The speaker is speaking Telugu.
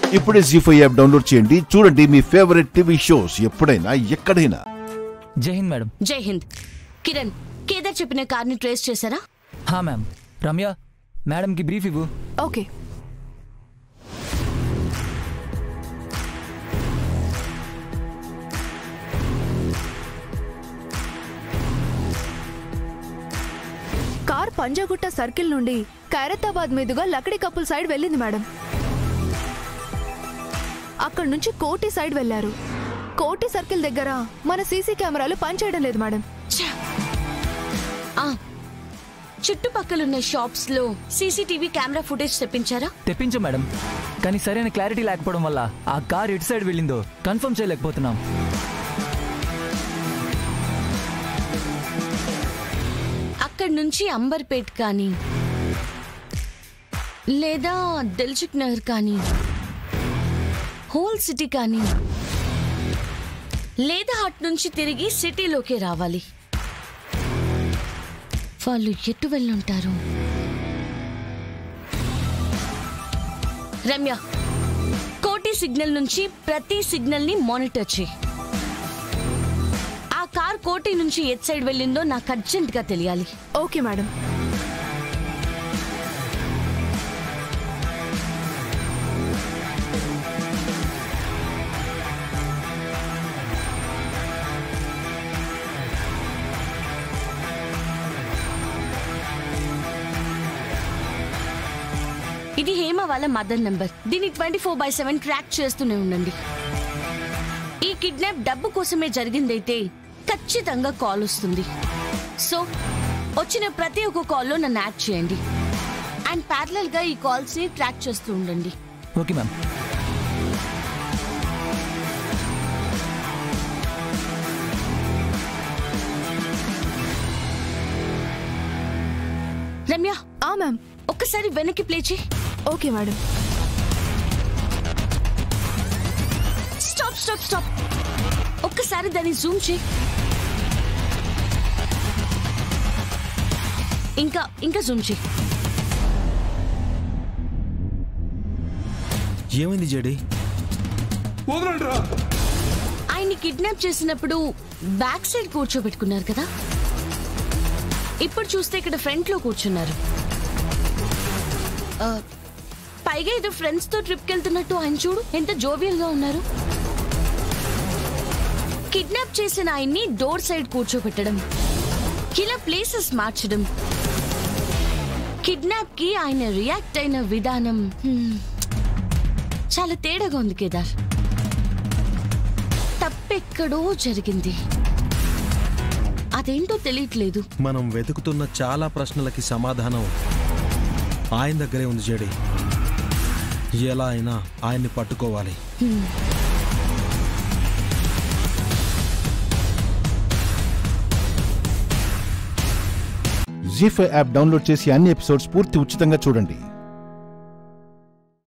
ఇప్పుడే జీ ఫైవ్ యాప్ డౌన్లోడ్ చేయండి చూడండి మీ ఫేవరెట్ టీవీ షోస్ ఎప్పుడైనా ఎక్కడైనా జై హింద్ మేడం జై హింద్ కిరణ్ కేదార్ చెప్పిన కార్ని ట్రేస్ చేశారా హా మ్యామ్ రమ్య మేడంకి బ్రీఫ్ ఇవ్వు ఓకే కార్ పంజాగుట్ట సర్కిల్ నుండి ఖైరతాబాద్ మీదుగా లకడి కప్పుల్ సైడ్ వెళ్ళింది మేడం అక్కడ నుంచి కోటి సైడ్ వెళ్ళారు కోటి సర్కిల్ దగ్గర మన సీసీ కెమెరాలు పనిచేయడం లేదు మేడం ఛ! ఆ, చుట్టుపక్కలున్న షాప్స్ లో సీసీటీవీ కెమెరా ఫుటేజ్ తెప్పించారా తెప్పించు మేడం కానీ సరైన క్లారిటీ లేకపోవడం వల్ల ఆ కార్ ఎటు సైడ్ వెళ్ళిందో కన్ఫర్మ్ చేయలేకపోతున్నాం అక్కడి నుంచి అంబర్పేట్ కానీ లేదా దిల్సుఖ్ నగర్ కానీ హోల్ సిటీ కానీ లేదా అటు నుంచి తిరిగి సిటీలోకి రావాలి వాళ్ళు ఎటు వెళ్ళుంటారు రమ్య కోటి సిగ్నల్ నుంచి ప్రతి సిగ్నల్ ని మానిటర్ చేయి ఆ కార్ కోటి నుంచి ఎట్ సైడ్ వెళ్ళిందో నాకు అర్జెంట్ గా తెలియాలి ఓకే మేడం ఇది హేమ వాళ్ళ మదర్ నంబర్ దీన్ని twenty four by seven track చేస్తూనే ఉండండి ఈ కిడ్నాప్ డబ్బు కోసమే జరిగిందైతే ఖచ్చితంగా కాల్ వస్తుంది సో వచ్చిన ప్రతి ఒక్క కాల్లో నన్ను యాడ్ చేయండి అండ్ ప్యారలల్ గా ఈ కాల్స్ ని ట్రాక్ చేస్తూ ఉండండి ఓకే మ్యామ్ రమ్య ఆ మ్యామ్ ఒక్కసారి వెనక్కి ప్లే చేయి okay madam stop stop stop ఒక్కసారి దాన్ని జూమ్ చేయి ఇంకా ఇంకా జూమ్ చేయి ఏమైంది జేడి ఆయన్ని కిడ్నాప్ చేసినప్పుడు బ్యాక్ సైడ్ కూర్చోబెట్టుకున్నారు కదా ఇప్పుడు చూస్తే ఇక్కడ ఫ్రంట్ లో కూర్చున్నారు ఆ, పైగా ఏదో ఫ్రెండ్స్ తో ట్రిప్ కి వెళ్తున్నట్టు ఆయన చూడు ఎంత జోవియల్ గా ఉన్నారు కిడ్నాప్ చేసిన ఆయన్ని డోర్ సైడ్ కూర్చోబెట్టడం ఇలా ప్లేసెస్ మార్చడం కిడ్నాప్ కి ఆయన రియాక్ట్ అయిన విధానం హ్మ్, చాలా తేడాగా ఉంది కేదార్ తప్పెక్కడో జరిగింది అదేంటో తెలియట్లేదు మనం వెతుకుతున్న చాలా ప్రశ్నలకి సమాధానం ఆయన దగ్గరే ఉంది జేడి ఎలా అయినా ఆయన్ని పట్టుకోవాలి జీ ఫైవ్ యాప్ డౌన్లోడ్ చేసి అన్ని ఎపిసోడ్స్ పూర్తి ఉచితంగా చూడండి